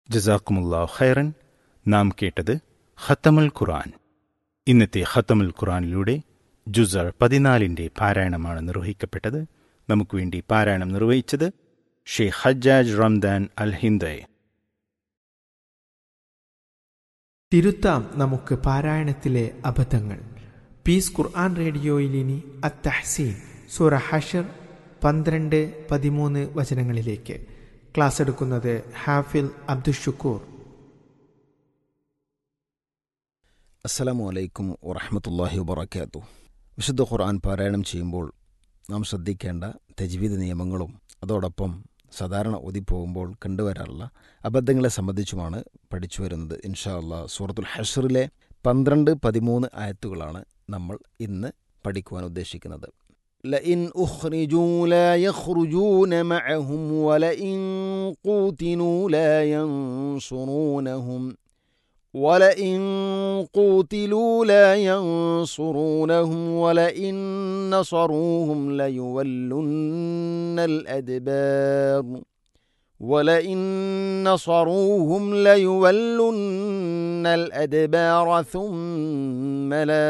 ജസാക്കുമുല്ലാ ഖൈറൻ നാം കേട്ടത് ഖത്തമുൽ ഖുർആൻ ഇന്നത്തെ ഖത്തമുൽ ഖുർആനിലൂടെ ജുസർ പതിനാലിന്റെ പാരായണമാണ് നിർവഹിക്കപ്പെട്ടത് നമുക്ക് വേണ്ടി പാരായണം നിർവഹിച്ചത് ഷെയ്ഖ് ഹജ്ജാജ് റംദാൻ അൽ ഹിന്ദയ് തിരുത്താം നമുക്ക് പാരായണത്തിലെ അബദ്ധങ്ങൾ പീസ് ഖുർആൻ റേഡിയോയിൽ ഇനി അത്തഹസീൻ സൂറ ഹഷർ പന്ത്രണ്ട് പതിമൂന്ന് വചനങ്ങളിലേക്ക് ക്ലാസ് എടുക്കുന്നത് ഹാഫിൽ അബ്ദുഷുക്കൂർ അസ്സലാമു അലൈക്കും വറഹമത്തല്ലാഹി വബർക്കാത്തു വിശുദ്ധ ഖുർആൻ പാരായണം ചെയ്യുമ്പോൾ നാം ശ്രദ്ധിക്കേണ്ട തജ്വീദ് നിയമങ്ങളും അതോടൊപ്പം സാധാരണ ഒതിപ്പോകുമ്പോൾ കണ്ടുവരാറുള്ള അബദ്ധങ്ങളെ സംബന്ധിച്ചുമാണ് പഠിച്ചു വരുന്നത് ഇൻഷാ അള്ളാ സൂറത്തുൽ ഹഷറിലെ പന്ത്രണ്ട് പതിമൂന്ന് ആയത്തുകളാണ് നമ്മൾ ഇന്ന് പഠിക്കുവാൻ ഉദ്ദേശിക്കുന്നത് لئن أخرجوا لا يخرجون معهم ولئن قوتلوا لا ينصرونهم ولئن قوتلوا لا ينصرونهم ولئن نصروهم ليولن الأدبار ولئن نصروهم ليولن الأدبار ثم لا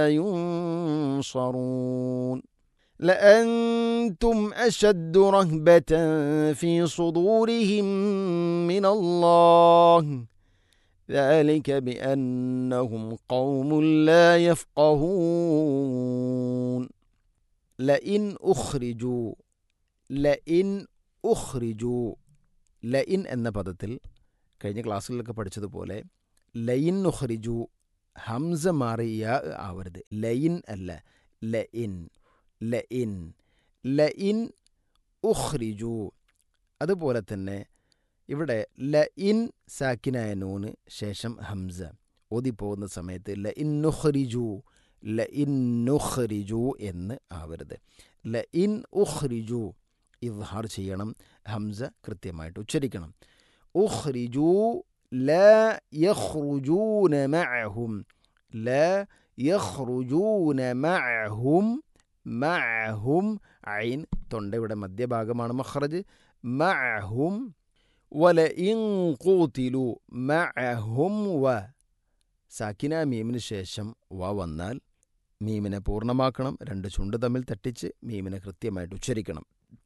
ينصرون لأنتم أشد رهبة في صدورهم من الله ذلك بأنهم قوم لا يفقهون لئن أخرجوا لئن أخرجوا ലയിൻ എന്ന പദത്തിൽ കഴിഞ്ഞ ക്ലാസ്സുകളിലൊക്കെ പഠിച്ചതുപോലെ ലയിൻ ഉഖ്രിജു ഹംസ മാറി യാ ആവരുത് ലയിൻ അല്ല ലയിൻ ലയിൻ ലയിൻ ഉഖ്രിജു അതുപോലെ തന്നെ ഇവിടെ ലഇൻ സാക്കിനായ നൂന് ശേഷം ഹംസ ഓതിപ്പോകുന്ന സമയത്ത് ലഇൻ നുഖ്രിജു ലഇൻ നുഖ്രിജു എന്ന് ആവരുത് ലഇൻ ഉഖ്രിജു ഇദ്ഹാർ ചെയ്യണം ഹംസ കൃത്യമായിട്ട് ഉച്ചരിക്കണം ഉഖ്രിജു ല യഖ്റുജൂന മഅഹും ല യഖ്റുജൂന മഅഹും മഅഹും ഐൻ തൊണ്ടയുടെ മധ്യഭാഗമാണ് മഖ്റജ് മഅഹും വലഇൻ ഖൂതിലു മഅഹും വ സാക്കിന മീമിന് ശേഷം വ വന്നാൽ മീമിനെ പൂർണ്ണമാക്കണം രണ്ട് ചുണ്ട് തമ്മിൽ തട്ടിച്ച് മീമിനെ കൃത്യമായിട്ട് ഉച്ചരിക്കണം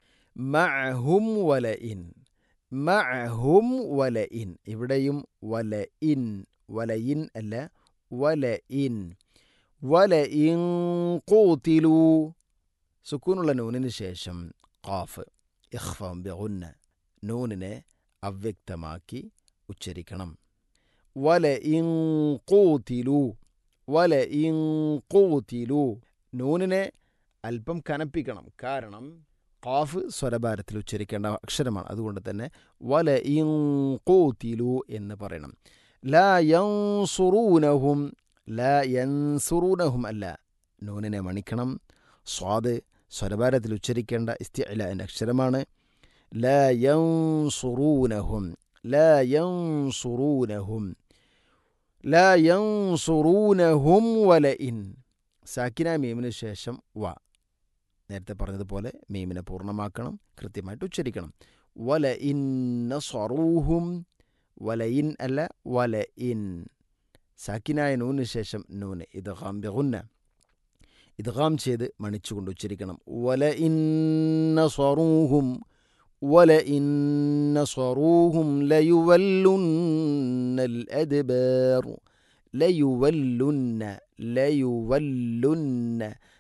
മഅഹും വലഇൻ മഅഹും വലഇൻ ഇവിടെയും വലഇൻ വലയിൻ അല്ല വലഇൻ വലഇൻ ഖൂതിലു സുക്കൂനുള്ള നൂനിന് ശേഷം ഖാഫ് ഇഖ്ഫാം ബിഗുന്ന നൂനിനെ അവ്യക്തമാക്കി ഉച്ചരിക്കണം വല ഇങ്ങൂത്തിലു വല ഇങ്ങൂത്തിലു നൂനിനെ അല്പം കനപ്പിക്കണം കാരണം ഖാഫ് സ്വരഭാരത്തിൽ ഉച്ചരിക്കേണ്ട അക്ഷരമാണ് അതുകൊണ്ട് തന്നെ വല ഇങ്ങൂത്തിലു എന്ന് പറയണം ലാ യൻസുറൂനഹും ലാ യൻസുറൂനഹും അല്ല നൂനിനെ മണിക്കണം സ്വാദ് സ്വരഭാരത്തിൽ ഉച്ചരിക്കേണ്ട ഇസ്തിഅല എന്ന അക്ഷരമാണ് لا ينصرونهم لا ينصرونهم لا ينصرونهم ولئن സാക്കിന മീമിന് ശേഷം വ നേരത്തെ പറഞ്ഞതുപോലെ മീമിനെ പൂർണ്ണമാക്കണം കൃത്യമായിട്ട് ഉച്ചരിക്കണം വല ഇൻ സ്വറൂഹും വല ഇൻ അല്ല വല ഇൻ സാക്കിനായ നൂന് ശേഷം നൂന് ഇത് ഹാംബിഗുന്ന ഇദ്ഗാം ചെയ്ത് മണിച്ചുകൊണ്ട് ഉച്ചരിക്കണം വല ഇന്ന സ്വറൂഹും ولئن نصروهم ليولن الأدبار ليولن ليولن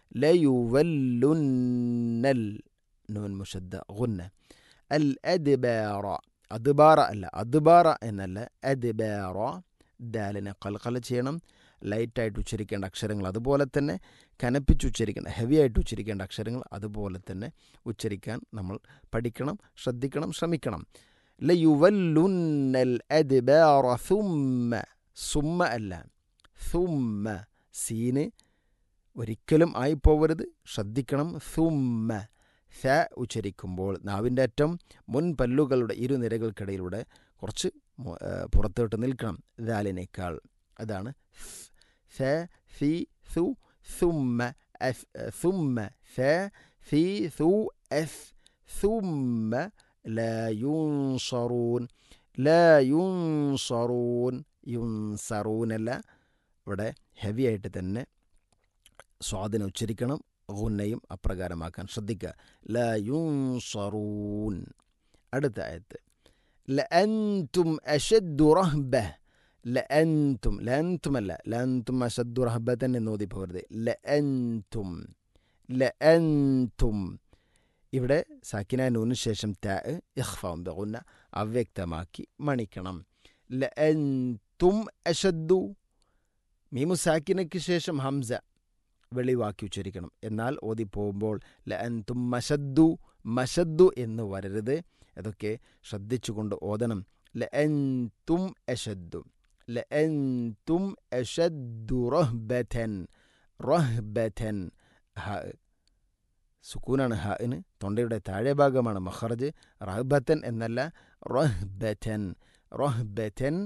ليولن النون مشدة غنة الأدبار أدبار അല്ല അദ്ബാറ എന്നല്ല അദ്ബാറ ദാലിനെ കൽക്കല ചെയ്യണം ലൈറ്റായിട്ട് ഉച്ചരിക്കേണ്ട അക്ഷരങ്ങൾ അതുപോലെ തന്നെ കനപ്പിച്ച് ഉച്ചരിക്കേണ്ട ഹെവി ആയിട്ട് ഉച്ചരിക്കേണ്ട അക്ഷരങ്ങൾ അതുപോലെ തന്നെ ഉച്ചരിക്കാൻ നമ്മൾ പഠിക്കണം ശ്രദ്ധിക്കണം ശ്രമിക്കണം ലയുവല്ലുന്നൽ അദ്ബാറ സുമ്മ സുമ്മ അല്ല സുമ്മ സീന് ഒരിക്കലും ആയിപ്പോവരുത് ശ്രദ്ധിക്കണം സുമ്മ സ ഉച്ചരിക്കുമ്പോൾ നാവിൻ്റെ അറ്റം മുൻ പല്ലുകളുടെ ഇരുനിരകൾക്കിടയിലൂടെ കുറച്ച് പുറത്തോട്ട് നിൽക്കണം ദാലിനേക്കാൾ അതാണ് ث في ثو ثم أف ثم ث في ثو أف ثم لا ينصرون ലാ യുൻസറൂൻ യുൻസറൂനല്ല ഇവിടെ ഹെവി ആയിട്ട് തന്നെ സ്വാദിനെ ഉച്ചരിക്കണം ഗുന്നയും അപ്രകാരമാക്കാൻ ശ്രദ്ധിക്കുക ലാ യുൻസറൂൻ അടുത്ത ആയത്ത് ലഅൻതും അഷദ്ദു റഹ്ബ ലഅൻതും ലഅൻതും അല്ല ലഅൻതും അഷദ്ദു റഹ്ബതൻ എന്ന് ഓതി പോകരുത് ലഅൻതും ലഅൻതും ഇവിടെ സാക്കിന നൂന് ശേഷം ത ഇഖ്ഫാം ബഗുന്ന അവ്യക്തമാക്കി മണിക്കണം ലഅൻതും അഷദ്ദു മീമു സാക്കിനയ്ക്ക് ശേഷം ഹംസ വെളിവാക്കി ഉച്ചരിക്കണം എന്നാൽ ഓതി പോകുമ്പോൾ ലഅൻതും മഷദ്ദു മഷദ്ദു എന്ന് വരരുത് അതൊക്കെ ശ്രദ്ധിച്ചുകൊണ്ട് ഓതണം ലഅൻതും അഷദ്ദു ലഅൻതും അഷദ്ദു റഹ്ബതൻ റഹ്ബതൻ ഹ സുക്കൂനാണ് ഹന് തൊണ്ടയുടെ താഴെ ഭാഗമാണ് മഹർജ് റഹ്ബത്തൻ എന്നല്ല റഹ്ബത്തൻ റഹ്ബത്തൻ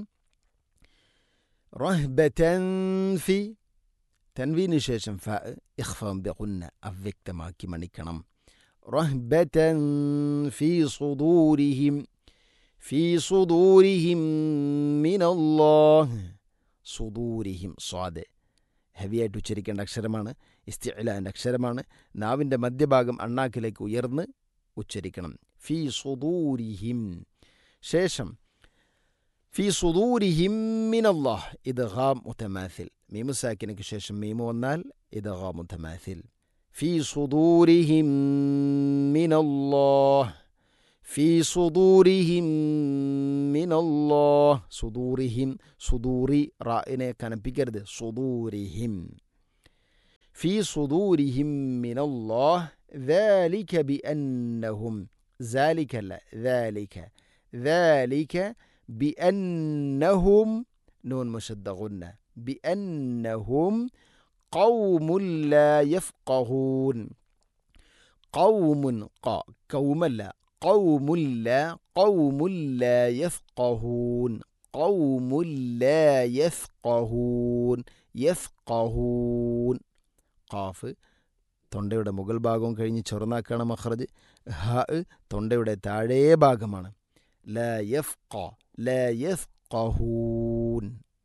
റഹ്ബത്തൻ ഫി തൻവീന് ശേഷം ഫ ഇഖ്ഫം ബിഗുന്ന അവ്യക്തമാക്കി മണിക്കണം റഹ്ബത്തൻ ഫി സുദൂരിഹിം ഫി സുദൂരിഹിം മിനല്ലാഹ് സുദൂരിഹിം സ്വാദ് ഹെവിയായിട്ട് ഉച്ചരിക്കേണ്ട അക്ഷരമാണ് ഇസ്തിഅലാൻ്റെ അക്ഷരമാണ് നാവിൻ്റെ മധ്യഭാഗം അണ്ണാക്കിലേക്ക് ഉയർന്ന് ഉച്ചരിക്കണം ഫി സുദൂരിഹിം ശേഷം ഫി സുദൂരിഹിം മിനല്ലാഹ് ഇത് ഹാം മുത്തമാഥിൽ മീമു സാക്കിനക്ക് ശേഷം മീമു വന്നാൽ ഇത് ഹാം മുത്തമാഥിൽ ഫി സുദൂരിഹിം മിനല്ലാഹ് ഫി സുദൂരിഹിം മിനല്ലാഹ് സുദൂരിഹിം സുദൂറി റായിനെ കനപ്പിക്കരുത് സുദൂരിഹിം في صدورهم من الله ذلك بأنهم ذلك لا ذلك ذلك بأنهم نون مشد غنة بأنهم قوم لا يفقهون قوم قا قوم لا قوم لا قوم لا يفقهون قوم لا يفقهون يفقهون ഖാഫ് തൊണ്ടയുടെ മുകൾ ഭാഗവും കഴിഞ്ഞ് ചെറുനാക്കാണ് മഹ്റജ് ഹ തൊണ്ടയുടെ താഴേ ഭാഗമാണ് ല യഫ് ല യഫ് കഹൂൻ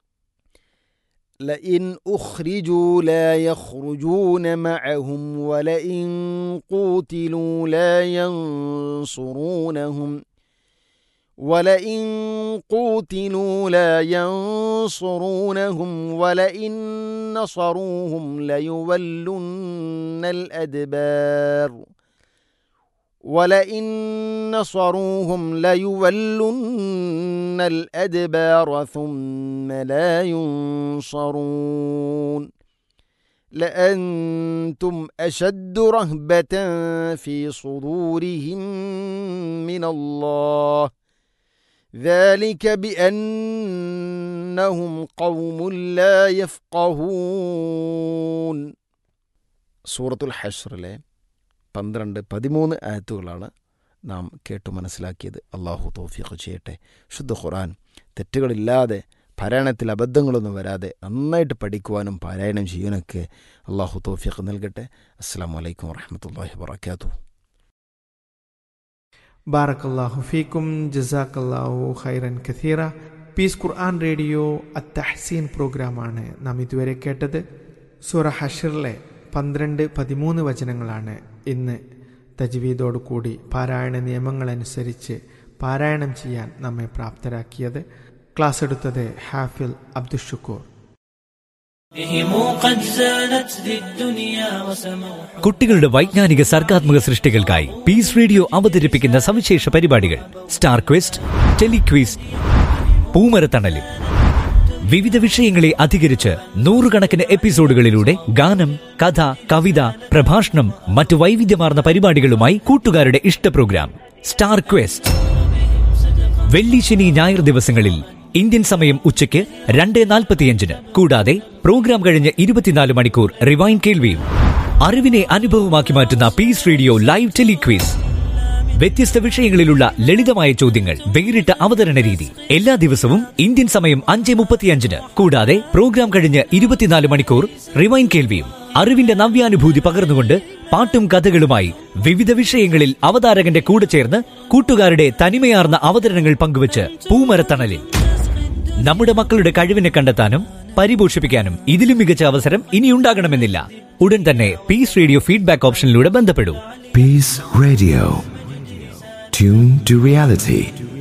لئن أخرجوا لا يخرجون معهم ولئن قوتلوا لا ينصرونهم ولئن قوتلوا لا ينصرونهم ولئن نصروهم ليولن الأدبار ولئن نصروهم ليولن الأدبار ثم لا ينصرون لأنتم أشد رهبة في صدورهم من الله ذلك بأنهم قوم لا يفقهون സൂറത്തുൽ ഹഷറിലെ പന്ത്രണ്ട് പതിമൂന്ന് ആയത്തുകളാണ് നാം കേട്ടു മനസ്സിലാക്കിയത് അള്ളാഹു തോഫിഖ് ചെയ്യട്ടെ ശുദ്ധ ഖുറാൻ തെറ്റുകളില്ലാതെ പാരായണത്തിൽ അബദ്ധങ്ങളൊന്നും വരാതെ നന്നായിട്ട് പഠിക്കുവാനും പാരായണം ചെയ്യാനൊക്കെ അള്ളാഹു തോഫിഖ് നൽകട്ടെ അസ്സാം വലൈക്കും വാഹമത്തല്ലാഹി വാത്തു ബാറക്കല്ലാഹു ഫീക്കും ജസാക്കല്ലാഹു ഖൈറൻ കഥീറ പീസ് ഖുർആൻ റേഡിയോ അത്തഹസീൻ പ്രോഗ്രാമാണ് നാം ഇതുവരെ കേട്ടത് സൂറ ഹഷറിലെ പന്ത്രണ്ട് പതിമൂന്ന് വചനങ്ങളാണ് ഇന്ന് തജ്വീദോടു കൂടി പാരായണ നിയമങ്ങളനുസരിച്ച് പാരായണം ചെയ്യാൻ നമ്മെ പ്രാപ്തരാക്കിയത് ക്ലാസ് എടുത്തത് ഹാഫിൽ അബ്ദുഷുക്കൂർ بهم قد زانت ذي الدنيا وسموا കുട്ടികളുടെ വൈജ്ഞാനിക സർഗാത്മക സൃഷ്ടികൾക്കായി പീസ് റേഡിയോ അവതരിപ്പിക്കുന്ന സവിശേഷ പരിപാടികൾ സ്റ്റാർ ക്വിസ്റ്റ് ടെലിക്വിസ് പൂമരത്തണലും വിവിധ വിഷയങ്ങളെ അധികരിച്ച് നൂറുകണക്കിന് എപ്പിസോഡുകളിലൂടെ ഗാനം കഥ കവിത പ്രഭാഷണം മറ്റു വൈവിധ്യമാർന്ന പരിപാടികളുമായി കൂട്ടുകാരുടെ ഇഷ്ട പ്രോഗ്രാം സ്റ്റാർ ക്വസ്റ്റ് വെള്ളി ശനി ഞായർ ദിവസങ്ങളിൽ ഇന്ത്യൻ സമയം ഉച്ചയ്ക്ക് രണ്ട് നാൽപ്പത്തിയഞ്ചിന് കൂടാതെ പ്രോഗ്രാം കഴിഞ്ഞ് ഇരുപത്തിനാല് മണിക്കൂർ റിവൈൻ കേൾവിയും അറിവിനെ അനുഭവമാക്കി മാറ്റുന്ന പീസ് റേഡിയോ ലൈവ് ടെലിക്വീസ് വ്യത്യസ്ത വിഷയങ്ങളിലുള്ള ലളിതമായ ചോദ്യങ്ങൾ വേറിട്ട അവതരണ രീതി എല്ലാ ദിവസവും ഇന്ത്യൻ സമയം അഞ്ച് മുപ്പത്തിയഞ്ചിന് കൂടാതെ പ്രോഗ്രാം കഴിഞ്ഞ് ഇരുപത്തിനാല് മണിക്കൂർ റിവൈൻ കേൾവിയും അറിവിന്റെ നവ്യാനുഭൂതി പകർന്നുകൊണ്ട് പാട്ടും കഥകളുമായി വിവിധ വിഷയങ്ങളിൽ അവതാരകന്റെ കൂടെ ചേർന്ന് കൂട്ടുകാരുടെ തനിമയാർന്ന അവതരണങ്ങൾ പങ്കുവച്ച് പൂമരത്തണലിൽ നമ്മുടെ മക്കളുടെ കഴിവിനെ കണ്ടെത്താനും പരിപോഷിപ്പിക്കാനും ഇതിലും മികച്ച അവസരം ഇനിയുണ്ടാകണമെന്നില്ല ഉടൻ തന്നെ പീസ് റേഡിയോ ഫീഡ്ബാക്ക് ഓപ്ഷനിലൂടെ ബന്ധപ്പെടൂ Peace Radio. Tune to reality.